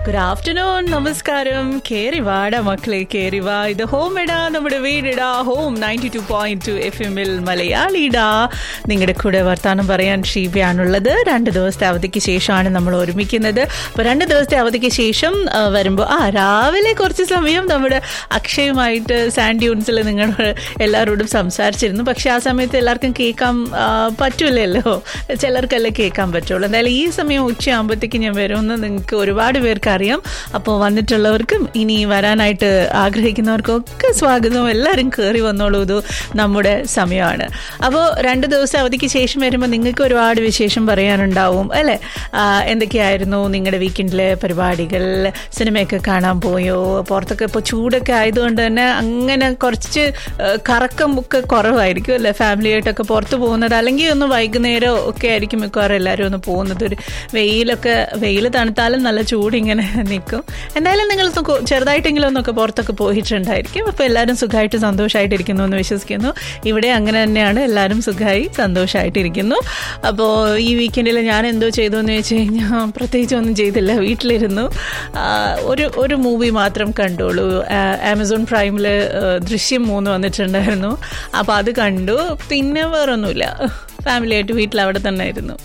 Good afternoon നമസ്കാരം കേറി വാടാ മക്കളെ കേറി വാ ഇത് ഹോം ഇടാ നമ്മുടെ വീടിടാ home ninety two point two F എമ്മിൽ മലയാളിടാ നിങ്ങളുടെ കൂടെ വർത്താനം പറയാൻ ഷീബയാണുള്ളത് രണ്ട് ദിവസത്തെ അവധിക്ക് ശേഷമാണ് നമ്മൾ ഒരുമിക്കുന്നത് അപ്പോൾ രണ്ട് ദിവസത്തെ അവധിക്ക് ശേഷം ആ, വരുമ്പോൾ ആ രാവിലെ കുറച്ച് സമയം നമ്മുടെ അക്ഷയുമായിട്ട് സാൻഡ് ഡ്യൂൺസിൽ നിങ്ങളോട് എല്ലാവരോടും സംസാരിച്ചിരുന്നു പക്ഷെ ആ സമയത്ത് എല്ലാവർക്കും കേൾക്കാൻ ആ, പറ്റൂലല്ലോ ചിലർക്കല്ലേ കേൾക്കാൻ പറ്റുള്ളൂ എന്തായാലും ഈ സമയം ഉച്ചയാകുമ്പോഴത്തേക്ക് ഞാൻ വരുമെന്ന് നിങ്ങൾക്ക് ഒരുപാട് പേർക്ക് അറിയാം അപ്പോൾ വന്നിട്ടുള്ളവർക്കും ഇനി വരാനായിട്ട് ആഗ്രഹിക്കുന്നവർക്കും ഒക്കെ സ്വാഗതം എല്ലാവരും കയറി വന്നോളൂ ഇത് നമ്മുടെ സമയമാണ് അപ്പോൾ രണ്ട് ദിവസം അവധിക്ക് ശേഷം വരുമ്പോൾ നിങ്ങൾക്ക് ഒരുപാട് വിശേഷം പറയാനുണ്ടാവും അല്ലേ ആ, എന്തൊക്കെയായിരുന്നു നിങ്ങളുടെ വീക്കെൻഡിലെ പരിപാടികൾ സിനിമയൊക്കെ കാണാൻ പോയോ പുറത്തൊക്കെ ഇപ്പോൾ ചൂടൊക്കെ ആയതുകൊണ്ട് തന്നെ അങ്ങനെ കുറച്ച് ആ, കറക്കം ഒക്കെ കുറവായിരിക്കും അല്ലേ ഫാമിലിയായിട്ടൊക്കെ പുറത്ത് പോകുന്നത് അല്ലെങ്കിൽ ഒന്ന് വൈകുന്നേരം ഒക്കെ ആയിരിക്കും മിക്കവാറും എല്ലാവരും ഒന്ന് പോകുന്നത് ഒരു വെയിലൊക്കെ വെയിൽ തണുത്താലും നല്ല ചൂട് ഇങ്ങനെ നിൽക്കും എന്തായാലും നിങ്ങൾ ഒന്ന് കൊ- ചെറുതായിട്ടെങ്കിലും ഒന്നൊക്കെ പുറത്തൊക്കെ പോയിട്ടുണ്ടായിരിക്കും അപ്പോൾ എല്ലാവരും സുഖമായിട്ട് സന്തോഷമായിട്ടിരിക്കുന്നു എന്ന് വിശ്വസിക്കുന്നു ഇവിടെ അങ്ങനെ തന്നെയാണ് എല്ലാവരും സുഖമായി സന്തോഷമായിട്ടിരിക്കുന്നു അപ്പോൾ ഈ വീക്കെൻഡിൽ ഞാൻ എന്തോ ചെയ്തു എന്ന് വെച്ച് കഴിഞ്ഞാൽ പ്രത്യേകിച്ച് ഒന്നും ചെയ്തില്ല വീട്ടിലിരുന്നു ആ, ഒരു ഒരു മൂവി മാത്രം കണ്ടോളൂ ആ, ആമസോൺ പ്രൈമിൽ ദൃശ്യം മൂന്ന് വന്നിട്ടുണ്ടായിരുന്നു അപ്പോൾ അത് കണ്ടു പിന്നെ വേറൊന്നുമില്ല ഫാമിലിയായിട്ട് വീട്ടിൽ അവിടെ തന്നെ ആയിരുന്നു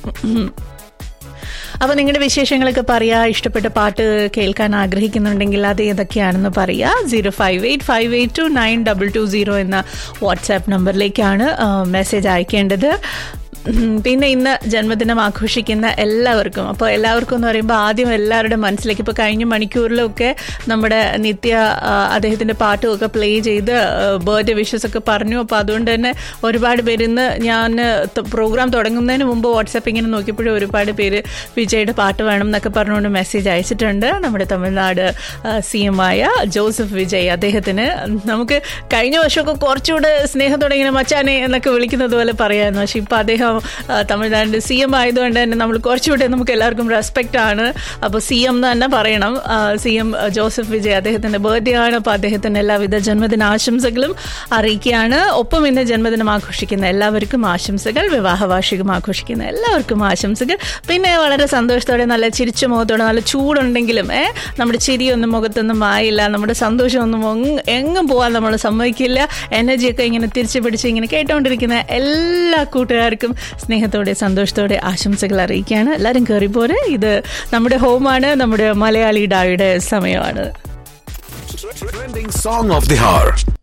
അപ്പോൾ നിങ്ങളുടെ വിശേഷങ്ങളൊക്കെ പറയാ ഇഷ്ടപ്പെട്ട പാട്ട് കേൾക്കാൻ ആഗ്രഹിക്കുന്നുണ്ടെങ്കിൽ അത് ഏതൊക്കെയാണെന്ന് പറയാ zero five eight five eight two nine double two zero എന്ന വാട്സാപ്പ് നമ്പറിലേക്കാണ് മെസ്സേജ് അയക്കേണ്ടത് ഉം, പിന്നെ ഇന്ന് ജന്മദിനം ആഘോഷിക്കുന്ന എല്ലാവർക്കും അപ്പോൾ എല്ലാവർക്കും എന്ന് പറയുമ്പോൾ ആദ്യം എല്ലാവരുടെ മനസ്സിലേക്ക് ഇപ്പോൾ കഴിഞ്ഞ മണിക്കൂറിലൊക്കെ നമ്മുടെ നിത്യ ആ, അദ്ദേഹത്തിൻ്റെ പാട്ടുമൊക്കെ പ്ലേ ചെയ്ത് ബർത്ത്ഡേ വിഷസ് ഒക്കെ പറഞ്ഞു അപ്പോൾ അതുകൊണ്ട് തന്നെ ഒരുപാട് പേര് ഇന്ന് ഞാൻ പ്രോഗ്രാം തുടങ്ങുന്നതിന് മുമ്പ് വാട്സാപ്പ് ഇങ്ങനെ നോക്കിയപ്പോഴും ഒരുപാട് പേര് വിജയുടെ പാട്ട് വേണം എന്നൊക്കെ പറഞ്ഞുകൊണ്ട് മെസ്സേജ് അയച്ചിട്ടുണ്ട് നമ്മുടെ തമിഴ്നാട് സി എം ആയ ജോസഫ് വിജയ് അദ്ദേഹത്തിന് നമുക്ക് കഴിഞ്ഞ വർഷമൊക്കെ കുറച്ചുകൂടെ സ്നേഹത്തോടെ ഇങ്ങനെ മച്ചാനെ എന്നൊക്കെ വിളിക്കുന്നത് പോലെ പറയായിരുന്നു പക്ഷെ ഇപ്പം അദ്ദേഹം ആ, തമിഴ്നാടിൻ്റെ സി എം ആയതുകൊണ്ട് തന്നെ നമ്മൾ കുറച്ചുകൂടെ നമുക്ക് എല്ലാവർക്കും റെസ്പെക്റ്റ് ആണ് അപ്പോൾ സി എം എന്ന് തന്നെ പറയണം സി എം ജോസഫ് വിജയ് അദ്ദേഹത്തിൻ്റെ ബർത്ത്ഡേ ആണ് അപ്പോൾ അദ്ദേഹത്തിന് എല്ലാവിധ ജന്മദിന ആശംസകളും അറിയിക്കുകയാണ് ഒപ്പം ഇന്ന് ജന്മദിനം ആഘോഷിക്കുന്ന എല്ലാവർക്കും ആശംസകൾ വിവാഹ വാർഷികം ആഘോഷിക്കുന്ന എല്ലാവർക്കും ആശംസകൾ പിന്നെ വളരെ സന്തോഷത്തോടെ നല്ല ചിരിച്ച മുഖത്തോടെ നല്ല ചൂടുണ്ടെങ്കിലും ഏ നമ്മുടെ ചിരിയൊന്നും മുഖത്തൊന്നും ആയില്ല നമ്മുടെ സന്തോഷമൊന്നും ഒങ്- എങ്ങും പോകാൻ നമ്മൾ സമ്മതിക്കില്ല എനർജിയൊക്കെ ഇങ്ങനെ തിരിച്ചു പിടിച്ച് ഇങ്ങനെ കേട്ടോണ്ടിരിക്കുന്ന എല്ലാ കൂട്ടുകാർക്കും സ്നേഹത്തോടെ സന്തോഷത്തോടെ ആശംസകൾ അറിയിക്കുകയാണ് എല്ലാവരും കയറിപ്പോരെ ഇത് നമ്മുടെ ഹോമാണ് നമ്മുടെ മലയാളി ഡായുടെ സമയമാണ് Trending song of the hour.